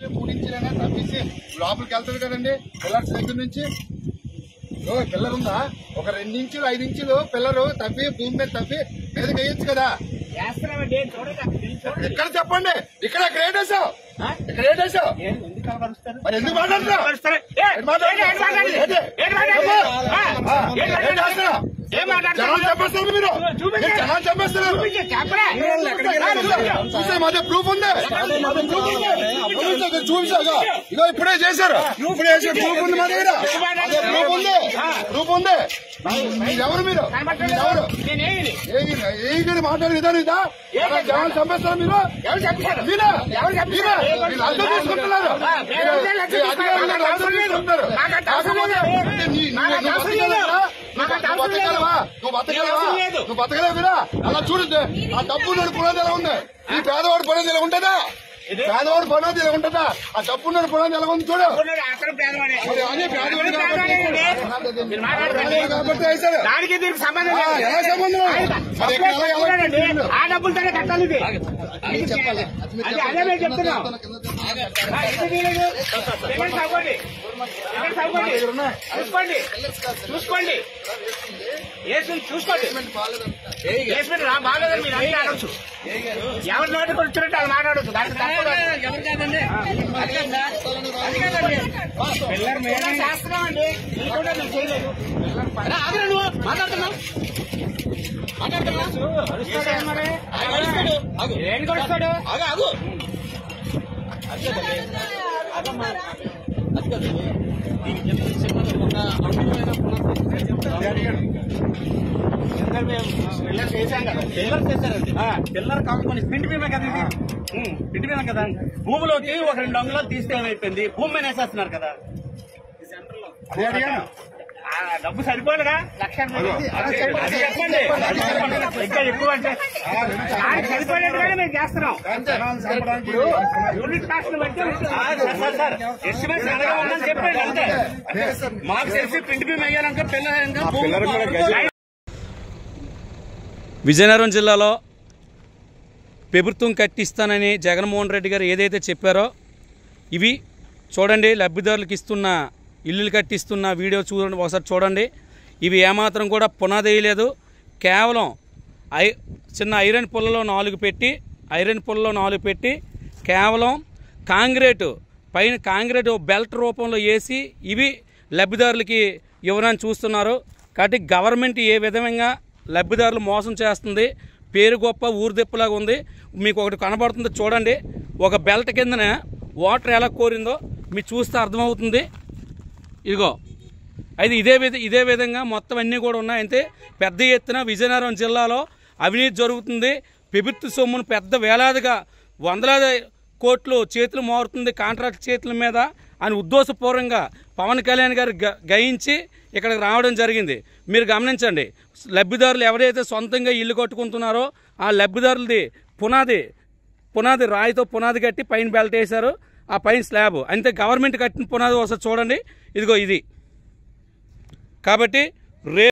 మూడు ఇంచులైనా తప్పించి లోపలికి వెళ్తుంది కదండి పిల్లర్స్ దగ్గర నుంచి ఓ పిల్లర్ ఉందా ఒక రెండు ఇంచులు ఐదు ఇంచులు పిల్లరు తప్పి భూమి మీద తప్పి మీద వేయొచ్చు కదా చేస్తున్నామండి చూడండి అక్కడ వెళ్ళి చూడండి. ఎక్కడ చెప్పండి ఇక్కడ ఇక్కడ ఏంటేసావు ఆ? ఇక్కడ ఏంటేసావు ఏం ఎందుకు కనబరుస్తారు? మరి ఎందుకు మాట్లాడుతున్నావు కనబరుస్తారు? ఏ, ఏం మాట్లాడుతున్నావు? ఏంటి, ఏంటి మాట్లాడేది? ఏంటి? ఏంటి మాట్లాడేది? చెప్పు. ఆ, ఆ, ఏంటి ఏంటి మాట్లాడేది? చేస్తున్నావు? ఏం మాట్లాడుతున్నారు? జనాలు చంపేస్తారు మీరు చూపించు. మీరు జనాలు చంపేస్తున్నారు చూపించు, చెప్పరా? చూసే మాదే ప్రూఫ్ ఉంది చూపించు, చూపించు. ఇగో ఇప్పుడే చేశారు ఇప్పుడే చేశారు ప్రూఫ్ ఉంది మా దగ్గర అదే ప్రూఫ్ ఉంది ప్రూఫ్ ఉంది మీరెవరు మీరు మీరెవరు నేనేమిది? ఏ మాట్లాడే విధానం ఇదా జనాలు చంపేస్తారు మీరు ఎవరు చెప్పారు? మీరా ఎవరు చెప్పారు? మీరా మీరు అర్థం చేసుకుంటున్నారు ఆ, మేము ఎవరిని లక్ష్యం మీరు అధికారులను మాకు అర్థం అవసరం లేదు. చేసుకుంటున్నారు మాకు అంత అవసరం కాకపోతే లేదు. అంటే నీ- మాకు నువ్వు అంత నువ్వు అవసరం లేదు. బతకగలవా? మాకు అంత నువ్వు అవసరం లేదు. బతకగలవా? నువ్వు బతకగలవా? అవసరం లేదు. నువ్వు బతకలేవు కదా అలా చూడు ఆ డబ్బు నడు పునాది ఎలా ఉంది ఈ పేదవాడి పునాది ఎలా ఉంటుందా ఇది? పేదవాడి పునాది ఎలా ఉంటుందా ఆ డబ్బు నడు పునాది ఎలా ఉంది చూడు ఉన్నాడు, అక్కడ పేదవాడే. మరి అదే పేదవాడు అక్కడ పేదవాడేనండి. కాబట్టి మీరు మాట్లాడకండి. పేదవాడు కాబట్టి వేశారు దానికి దీనికి సంబంధం ఆ, లేదు. ఎలా సంబంధం మరి ఎక్కడ ఎలా- ఎలా చూడండి, కట్టిండు? ఆ డబ్బులతోనే కట్టాలి ఇది అది చెప్పాలి అది అదే మేము చెప్తున్నాం ఆ, ఎందుకు తీయలేదు? ఎక్కడ చదవండి ఎక్కడ చదవండి చూసుకోండి చూసుకోండి వేసి చూసుకోండి వేసుకుంటే రా బాగాలేదని మీరు అన్ని అనొచ్చు ఎవరి నోటికి వచ్చినట్టు వాళ్ళు మాట్లాడొచ్చు దానికి తప్పు లేదు. పిల్లర్ మేమే చేస్తున్నామండి ఇది కూడా మేము చేయలేదు అరుస్తాడు మరి. ఏం కొడుస్తాడు పిల్లర్ చేశాం కదా పిల్లర్ చేశారండి ఆ, పిల్లర్ కాకుండా పిండి బీమే కదా ఇది ఉమ్. పిండి బీమే కదా భూమిలోకి ఒక రెండు అంగుళాలు తీస్తే ఏమైపోయింది భూమి మీద వేసేస్తున్నారు కదా అదే అడిగాను ఆ డబ్బు సరిపోలేదా లక్ష ఎనభై. అది చెప్పండి ఇంకా ఎక్కువ అంటే దానికి సరిపోయినట్టుగానే మేము చేస్తున్నాం ఇప్పుడు యూనిట్ కాస్ట్ బట్టి సార్, సార్, ఎస్టిమేట్స్ అడగమని చెప్పండి అంతే మాకు తెలిసి పిండి బీమ్ వేయాలంటే పిల్లలు విజయనగరం జిల్లాలో ప్రభుత్వం కట్టిస్తానని జగన్మోహన్ రెడ్డి గారు ఏదైతే చెప్పారో ఇవి చూడండి లబ్ధిదారులకు ఇస్తున్న ఇల్లులు కట్టిస్తున్న వీడియో చూడండి ఒకసారి చూడండి ఇవి ఏమాత్రం కూడా పునాది వేయలేదు కేవలం ఐ చిన్న ఐరన్ పుల్లలో నాలుగు పెట్టి ఐరన్ పుల్లలో నాలుగు పెట్టి కేవలం కాంక్రీటు పైన కాంక్రీట్ బెల్ట్ రూపంలో వేసి ఇవి లబ్ధిదారులకి ఇవ్వడానికి చూస్తున్నారు కాబట్టి గవర్నమెంట్ ఏ విధంగా లబ్ధిదారులు మోసం చేస్తుంది పేరు గొప్ప ఊరు దెప్పులాగా ఉంది మీకు ఒకటి కనబడుతుంది చూడండి ఒక బెల్ట్ కిందన వాటర్ ఎలా కోరిందో మీరు చూస్తే అర్థమవుతుంది ఇదిగో అయితే ఇదే విధ ఇదే విధంగా మొత్తం అన్నీ కూడా ఉన్నాయి అయితే పెద్ద ఎత్తున విజయనగరం జిల్లాలో అవినీతి జరుగుతుంది ప్రభుత్వ సొమ్మును పెద్ద వేలాదిగా వందలాది కోట్లు చేతులు మారుతుంది కాంట్రాక్ట్ చేతుల మీద అని ఉద్దేశపూర్వంగా పవన్ కళ్యాణ్ గారు గ- గయించి ఇక్కడికి రావడం జరిగింది మీరు గమనించండి లబ్ధిదారులు ఎవరైతే సొంతంగా ఇల్లు కట్టుకుంటున్నారో ఆ లబ్ధిదారులది పునాది పునాది రాయితో పునాది కట్టి పైన బెల్ట్ వేశారు ఆ పైన స్లాబ్ అంతే గవర్నమెంట్ కట్టిన పునాది ఒకసారి చూడండి ఇదిగో ఇది కాబట్టి రే